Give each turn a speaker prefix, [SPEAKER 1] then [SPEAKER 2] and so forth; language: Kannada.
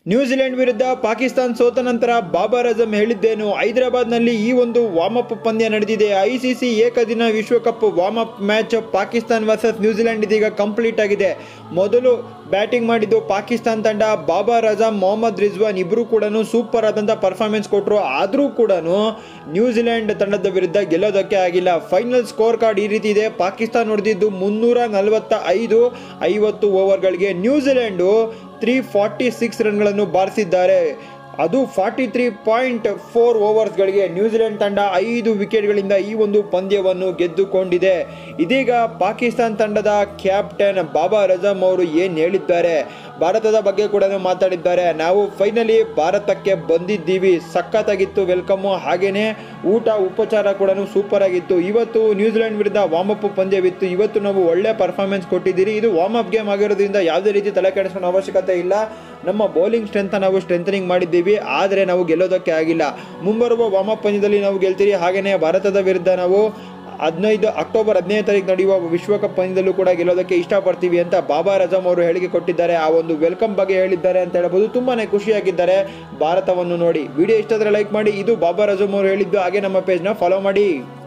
[SPEAKER 1] ನ್ಯೂಜಿಲೆಂಡ್ ವಿರುದ್ಧ ಪಾಕಿಸ್ತಾನ್ ಸೋತ ನಂತರ ಬಾಬರ್ ಅಜಮ್ ಹೇಳಿದ್ದೇನು ಹೈದರಾಬಾದ್ನಲ್ಲಿ ಈ ಒಂದು ವಾರ್ಮ್ ಅಪ್ ಪಂದ್ಯ ನಡೆದಿದೆ ಐಸಿಸಿ ಏಕದಿನ ವಿಶ್ವಕಪ್ warm up match Pakistan versus New Zealand ಇದೀಗ ಕಂಪ್ಲೀಟ್ ಆಗಿದೆ ಮೊದಲು ಬ್ಯಾಟಿಂಗ್ ಮಾಡಿದ್ದು ಪಾಕಿಸ್ತಾನ್ ತಂಡ ಬಾಬರ್ ಅಜಮ್ ಮೊಹಮ್ಮದ್ ರಿಜ್ವಾನ್ ಇಬ್ಬರು ಕೂಡ ಸೂಪರ್ ಆದಂಥ ಪರ್ಫಾರ್ಮೆನ್ಸ್ ಕೊಟ್ಟರು ಆದರೂ ಕೂಡ ನ್ಯೂಜಿಲೆಂಡ್ ತಂಡದ ವಿರುದ್ಧ ಗೆಲ್ಲೋದಕ್ಕೆ ಆಗಿಲ್ಲ ಫೈನಲ್ ಸ್ಕೋರ್ ಕಾರ್ಡ್ ಈ ರೀತಿ ಇದೆ ಪಾಕಿಸ್ತಾನ್ ಹೊಡೆದಿದ್ದು ಮುನ್ನೂರ ನಲವತ್ತ ಐದು ಐವತ್ತು ಓವರ್ಗಳಿಗೆ ನ್ಯೂಜಿಲೆಂಡು ತ್ರೀ ಫಾರ್ಟಿ ಸಿಕ್ಸ್ ರನ್ಗಳನ್ನು ಬಾರಿಸಿದ್ದಾರೆ ಅದು ಫಾರ್ಟಿ ತ್ರೀ ಪಾಯಿಂಟ್ ಫೋರ್ ಓವರ್ಸ್ಗಳಿಗೆ ನ್ಯೂಜಿಲೆಂಡ್ ತಂಡ ಐದು ವಿಕೆಟ್ಗಳಿಂದ ಈ ಒಂದು ಪಂದ್ಯವನ್ನು ಗೆದ್ದುಕೊಂಡಿದೆ ಇದೀಗ ಪಾಕಿಸ್ತಾನ್ ತಂಡದ ಕ್ಯಾಪ್ಟನ್ ಬಾಬಾ ರಜಮ್ ಅವರು ಏನು ಹೇಳಿದ್ದಾರೆ ಭಾರತದ ಬಗ್ಗೆ ಕೂಡ ಮಾತಾಡಿದ್ದಾರೆ ನಾವು ಫೈನಲಿ ಭಾರತಕ್ಕೆ ಬಂದಿದ್ದೀವಿ ಸಖತ್ತಾಗಿತ್ತು ವೆಲ್ಕಮ್ಮು ಹಾಗೆಯೇ ಊಟ ಉಪಚಾರ ಕೂಡ ಸೂಪರ್ ಆಗಿತ್ತು ಇವತ್ತು ನ್ಯೂಜಿಲೆಂಡ್ ವಿರುದ್ಧ ವಾರ್ಮ್ ಅಪ್ ಪಂದ್ಯವಿತ್ತು ಇವತ್ತು ನಾವು ಒಳ್ಳೆ ಪರ್ಫಾರ್ಮೆನ್ಸ್ ಕೊಟ್ಟಿದ್ದೀರಿ ಇದು ವಾರ್ಮ್ ಅಪ್ ಗೇಮ್ ಆಗಿರೋದ್ರಿಂದ ಯಾವುದೇ ರೀತಿ ತಲೆ ಕೆಡಿಸ್ಕೊಳ್ಳೋ ಅವಶ್ಯಕತೆ ಇಲ್ಲ ನಮ್ಮ ಬೌಲಿಂಗ್ ಸ್ಟ್ರೆಂತ್ ನಾವು ಸ್ಟ್ರೆಂಥನಿಂಗ್ ಮಾಡಿದ್ದೀವಿ ಆದರೆ ನಾವು ಗೆಲ್ಲೋದಕ್ಕೆ ಆಗಿಲ್ಲ ಮುಂಬರುವ ವಾರ್ಮ್ ಅಪ್ ಪಂದ್ಯದಲ್ಲಿ ನಾವು ಗೆಲ್ತೀರಿ ಹಾಗೆಯೇ ಭಾರತದ ವಿರುದ್ಧ ನಾವು ಹದಿನೈದು ಅಕ್ಟೋಬರ್ ಹದಿನೈದು ತಾರೀಕು ನಡೆಯುವ ವಿಶ್ವಕಪ್ ಪಂದ್ಯದಲ್ಲೂ ಕೂಡ ಗೆಲ್ಲೋದಕ್ಕೆ ಇಷ್ಟಪಡ್ತೀವಿ ಅಂತ ಬಾಬಾ ರಜಮ್ ಅವರು ಹೇಳಿಕೆ ಕೊಟ್ಟಿದ್ದಾರೆ ಆ ಒಂದು ವೆಲ್ಕಮ್ ಬಗ್ಗೆ ಹೇಳಿದ್ದಾರೆ ಅಂತ ಹೇಳ್ಬೋದು ತುಂಬಾನೇ ಖುಷಿಯಾಗಿದ್ದಾರೆ ಭಾರತವನ್ನು ನೋಡಿ ವಿಡಿಯೋ ಇಷ್ಟ ಆದರೆ ಲೈಕ್ ಮಾಡಿ ಇದು ಬಾಬಾ ರಜಮ್ ಅವರು ಹೇಳಿದ್ದು ಹಾಗೆ ನಮ್ಮ ಪೇಜ್ನ ಫಾಲೋ ಮಾಡಿ